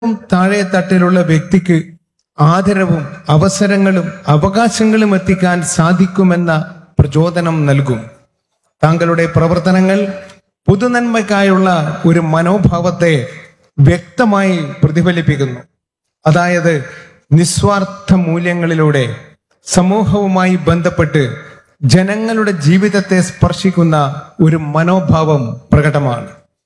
താഴെ തട്ടിലുള്ള വ്യക്തിക്ക് ആദരവും അവസരങ്ങളും അവകാശങ്ങളും എത്തിക്കാൻ സാധിക്കുമെന്ന പ്രചോദനം നൽകും താങ്കളുടെ പ്രവർത്തനങ്ങൾ പൊതുനന്മയ്ക്കായുള്ള ഒരു മനോഭാവത്തെ വ്യക്തമായി പ്രതിഫലിപ്പിക്കുന്നു അതായത് നിസ്വാർത്ഥ മൂല്യങ്ങളിലൂടെ സമൂഹവുമായി ബന്ധപ്പെട്ട് ജനങ്ങളുടെ ജീവിതത്തെ സ്പർശിക്കുന്ന ഒരു മനോഭാവം പ്രകടമാണ്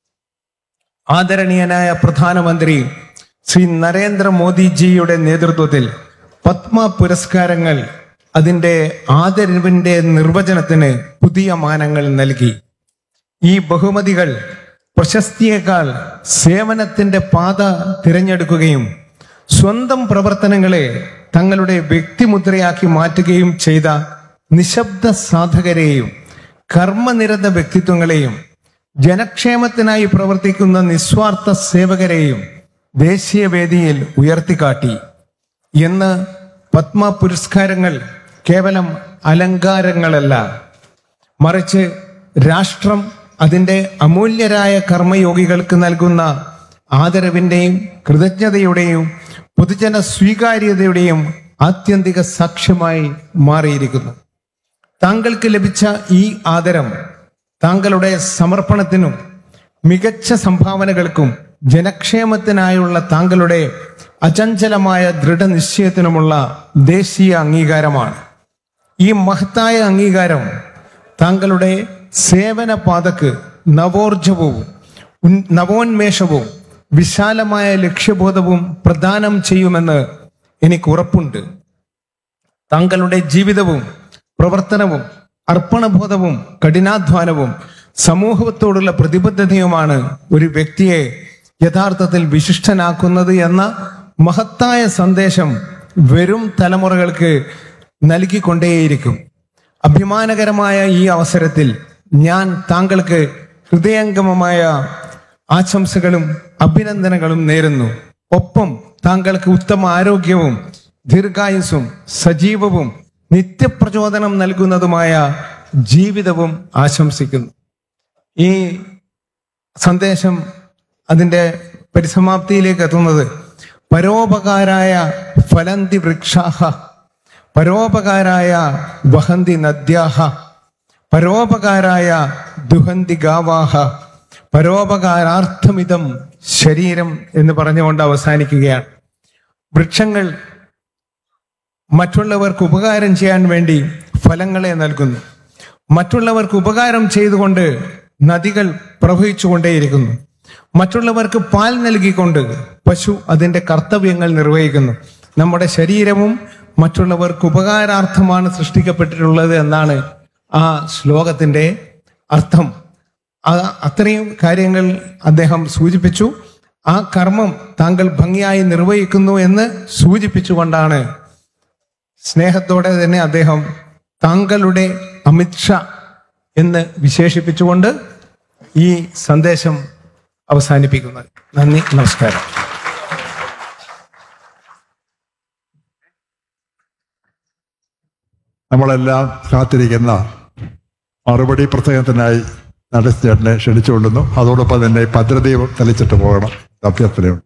ആദരണീയനായ പ്രധാനമന്ത്രി ശ്രീ നരേന്ദ്രമോദിജിയുടെ നേതൃത്വത്തിൽ പത്മ പുരസ്കാരങ്ങൾ അതിന്റെ ആദരവിന്റെ നിർവചനത്തിന് പുതിയ മാനങ്ങൾ നൽകി ഈ ബഹുമതികൾ പ്രശസ്തിയേക്കാൾ സേവനത്തിന്റെ പാത തിരഞ്ഞെടുക്കുകയും സ്വന്തം പ്രവർത്തനങ്ങളെ തങ്ങളുടെ വ്യക്തിമുദ്രയാക്കി മാറ്റുകയും ചെയ്ത നിശബ്ദ സാധകരെയും കർമ്മനിരത വ്യക്തിത്വങ്ങളെയും ജനക്ഷേമത്തിനായി പ്രവർത്തിക്കുന്ന നിസ്വാർത്ഥ സേവകരെയും ദേശീയ വേദിയിൽ ഉയർത്തിക്കാട്ടി എന്ന് പത്മ പുരസ്കാരങ്ങൾ കേവലം അലങ്കാരങ്ങളല്ല മറിച്ച് രാഷ്ട്രം അതിൻ്റെ അമൂല്യരായ കർമ്മയോഗികൾക്ക് നൽകുന്ന ആദരവിൻ്റെയും കൃതജ്ഞതയുടെയും പൊതുജന സ്വീകാര്യതയുടെയും ആത്യന്തിക സാക്ഷ്യമായി മാറിയിരിക്കുന്നു താങ്കൾക്ക് ലഭിച്ച ഈ ആദരം താങ്കളുടെ സമർപ്പണത്തിനും മികച്ച സംഭാവനകൾക്കും ജനക്ഷേമത്തിനായുള്ള താങ്കളുടെ അചഞ്ചലമായ ദൃഢനിശ്ചയത്തിനുമുള്ള ദേശീയ അംഗീകാരമാണ് ഈ മഹത്തായ അംഗീകാരം താങ്കളുടെ സേവന പാതക്ക് നവോർജവും ഉൻ- നവോന്മേഷവും വിശാലമായ ലക്ഷ്യബോധവും പ്രദാനം ചെയ്യുമെന്ന് എനിക്ക് ഉറപ്പുണ്ട് താങ്കളുടെ ജീവിതവും പ്രവർത്തനവും അർപ്പണബോധവും കഠിനാധ്വാനവും സമൂഹത്തോടുള്ള പ്രതിബദ്ധതയുമാണ് ഒരു വ്യക്തിയെ യഥാർത്ഥത്തിൽ വിശിഷ്ടനാക്കുന്നത് എന്ന മഹത്തായ സന്ദേശം വരും തലമുറകൾക്ക് നൽകിക്കൊണ്ടേയിരിക്കും അഭിമാനകരമായ ഈ അവസരത്തിൽ ഞാൻ താങ്കൾക്ക് ഹൃദയംഗമമായ ആശംസകളും അഭിനന്ദനങ്ങളും നേരുന്നു ഒപ്പം താങ്കൾക്ക് ഉത്തമ ആരോഗ്യവും ദീർഘായുസ്സും സജീവവും നിത്യപ്രചോദനം നൽകുന്നതുമായ ജീവിതവും ആശംസിക്കുന്നു ഈ സന്ദേശം അതിൻ്റെ പരിസമാപ്തിയിലേക്ക് എത്തുന്നത് പരോപകാരായ ഫലന്തി വൃക്ഷാഹ പരോപകാരായ വഹന്തി നദ്യാഹ പരോപകാരായ ദുഹന്തി ഗാവാഹ പരോപകാരാർത്ഥമിതം ശരീരം എന്ന് പറഞ്ഞുകൊണ്ട് അവസാനിക്കുകയാണ് വൃക്ഷങ്ങൾ മറ്റുള്ളവർക്ക് ഉപകാരം ചെയ്യാൻ വേണ്ടി ഫലങ്ങളെ നൽകുന്നു മറ്റുള്ളവർക്ക് ഉപകാരം ചെയ്തുകൊണ്ട് നദികൾ പ്രവഹിച്ചുകൊണ്ടേയിരിക്കുന്നു മറ്റുള്ളവർക്ക് പാൽ നൽകിക്കൊണ്ട് പശു അതിന്റെ കർത്തവ്യങ്ങൾ നിർവഹിക്കുന്നു നമ്മുടെ ശരീരവും മറ്റുള്ളവർക്ക് ഉപകാരാർത്ഥമാണ് സൃഷ്ടിക്കപ്പെട്ടിട്ടുള്ളത് എന്നാണ് ആ ശ്ലോകത്തിന്റെ അർത്ഥം ആ അത്രയും കാര്യങ്ങൾ അദ്ദേഹം സൂചിപ്പിച്ചു ആ കർമ്മം താങ്കൾ ഭംഗിയായി നിർവഹിക്കുന്നു എന്ന് സൂചിപ്പിച്ചുകൊണ്ടാണ് സ്നേഹത്തോടെ തന്നെ അദ്ദേഹം താങ്കളുടെ അമിത്ഷാ എന്ന് വിശേഷിപ്പിച്ചുകൊണ്ട് ഈ സന്ദേശം അവസാനിപ്പിക്കുന്നത് നന്ദി നമസ്കാരം നമ്മളെല്ലാം കാത്തിരിക്കുന്ന മറുപടി പ്രസംഗത്തിനായി നടേശ് ചേട്ടനെ ക്ഷണിച്ചുകൊള്ളുന്നു അതോടൊപ്പം തന്നെ ഭദ്രദീപം തെളിച്ചിട്ട് പോകണം അഭ്യർത്ഥനയുണ്ട്